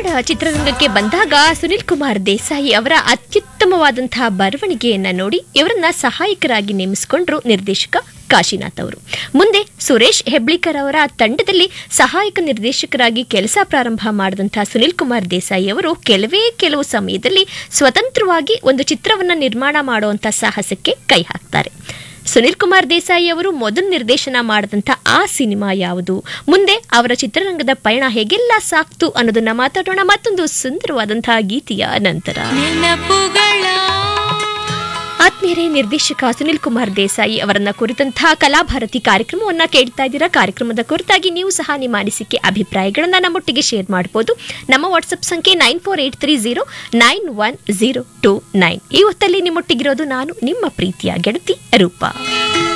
ಕನ್ನಡ ಚಿತ್ರರಂಗಕ್ಕೆ ಬಂದಾಗ ಸುನಿಲ್ ಕುಮಾರ್ ದೇಸಾಯಿ ಅವರ ಅತ್ಯುತ್ತಮವಾದಂತಹ ಬರವಣಿಗೆಯನ್ನ ನೋಡಿ ಇವರನ್ನ ಸಹಾಯಕರಾಗಿ ನೇಮಿಸಿಕೊಂಡ್ರು ನಿರ್ದೇಶಕ ಕಾಶಿನಾಥ್ ಅವರು ಮುಂದೆ ಸುರೇಶ್ ಹೆಬ್ಳಿಕರ್ ಅವರ ತಂಡದಲ್ಲಿ ಸಹಾಯಕ ನಿರ್ದೇಶಕರಾಗಿ ಕೆಲಸ ಪ್ರಾರಂಭ ಮಾಡಿದಂತಹ ಸುನಿಲ್ ಕುಮಾರ್ ದೇಸಾಯಿ ಅವರು ಕೆಲವೇ ಕೆಲವು ಸಮಯದಲ್ಲಿ ಸ್ವತಂತ್ರವಾಗಿ ಒಂದು ಚಿತ್ರವನ್ನ ನಿರ್ಮಾಣ ಮಾಡುವಂತ ಸಾಹಸಕ್ಕೆ ಕೈ ಹಾಕ್ತಾರೆ ಸುನಿಲ್ ಕುಮಾರ್ ದೇಸಾಯಿ ಅವರು ಮೊದಲು ನಿರ್ದೇಶನ ಮಾಡಿದಂಥ ಆ ಸಿನಿಮಾ ಯಾವುದು ಮುಂದೆ ಅವರ ಚಿತ್ರರಂಗದ ಪಯಣ ಹೇಗೆಲ್ಲ ಸಾಕ್ತು ಅನ್ನೋದನ್ನ ಮಾತಾಡೋಣ ಮತ್ತೊಂದು ಸುಂದರವಾದಂತಹ ಗೀತೆಯ ನಂತರ ನೆನಪುಗಳ ಆತ್ಮೀಯರೇ ನಿರ್ದೇಶಕ ಸುನಿಲ್ ಕುಮಾರ್ ದೇಸಾಯಿ ಅವರನ್ನ ಕುರಿತಂತಹ ಕಲಾಭಾರತಿ ಕಾರ್ಯಕ್ರಮವನ್ನ ಕೇಳ್ತಾ ಇದ್ದೀರಾ ಕಾರ್ಯಕ್ರಮದ ಕುರಿತಾಗಿ ನೀವು ಸಹ ನಿಮ್ಮ ಅನಿಸಿಕೆ ಅಭಿಪ್ರಾಯಗಳನ್ನ ನಮ್ಮೊಟ್ಟಿಗೆ ಶೇರ್ ಮಾಡಬಹುದು ನಮ್ಮ ವಾಟ್ಸ್ಆಪ್ ಸಂಖ್ಯೆ nine four eight three zero nine one zero two nine ಈ ಹೊತ್ತಲ್ಲಿ ನಿಮ್ಮೊಟ್ಟಿಗಿರೋದು ನಾನು ನಿಮ್ಮ ಪ್ರೀತಿಯ ಗೆಳತಿ ರೂಪಾ